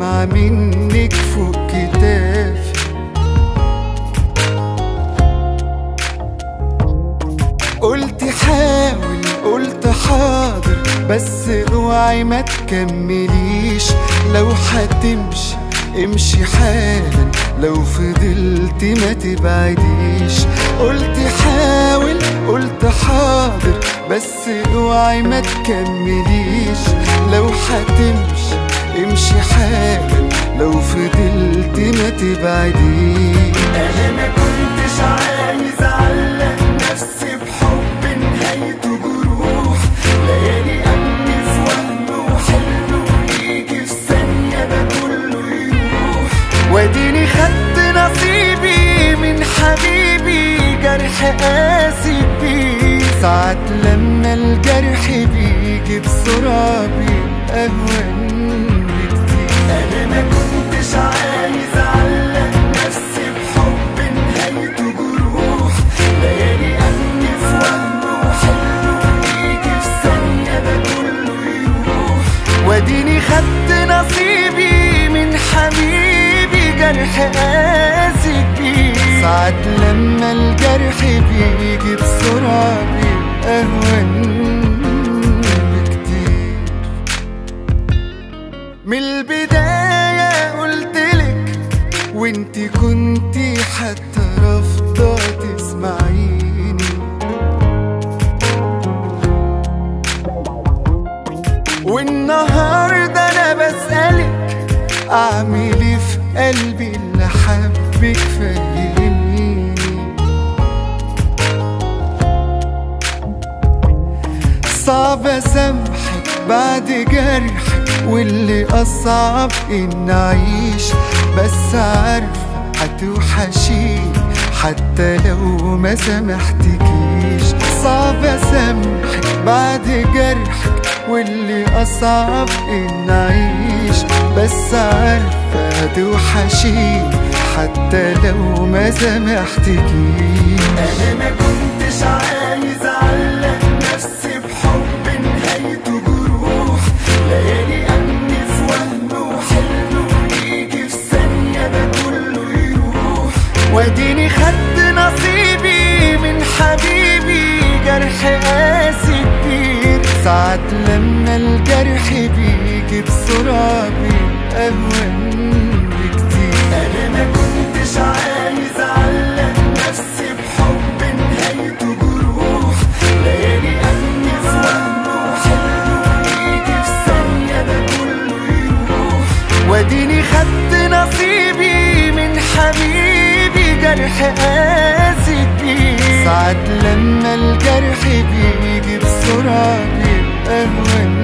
دمعة منك فوق كتافي قلت حاول قلت حاضر بس اوعي ما تكمليش لو هتمشي امشي حالا لو فضلت ما تبعديش قلت حاول قلت حاضر بس اوعي ما تكمليش لو هتمشي امشي حالا لو فضلت ما تبعديش انا ما كنتش عايز اعلق نفسي بحب نهايته جروح ليالي امني في وهم وحلم ويجي في ثانيه ده كله يروح واديني خدت نصيبي من حبيبي جرح قاسي بيه ساعات لما الجرح بيجي بسرعة بيبقى أهون بكتير انا ما كنتش عايز اعلق نفسي بحب نهايته جروح ليالي امني في وهم وحلم ويجي في ثانيه ده كله يروح واديني خدت نصيبي من حبيبي جرح قاسي بيه ساعات لما الجرح بيجي بسرعة بيبقى أهون بكتير من البداية قلتلك وانتي كنتي حتى رافضة تسمعيني والنهاردة أنا بسألك أعمل إيه في قلبي اللي حبك فهميني صعب أسامحك بعد جرحك واللي أصعب إن أعيش بس عارفة هتوحشيني حتى لو ما سامحتكيش صعب أسامحك بعد جرحك واللي أصعب إن أعيش بس عارفة هتوحشيني حتى لو ما سامحتكيش انا ما كنتش عايز اعلق نفسي بحب نهايته جروح ليالي امني في وهم وحلم ويجي في ثانيه ده كله يروح واديني خدت نصيبي من حبيبي جرح قاسي كبير ساعات لما الجرح بيجي بسرعة بيبقى أهون بكتير انا ما كنتش عايز اعلق نفسي بحب نهايته جروح ليالي امني في وهم وحلم ويجي في ثانيه ده كله يروح واديني خدت نصيبي من حبيبي جرح قاسي كبير ساعات لما الجرح بيجي بسرعة بيبقى أهون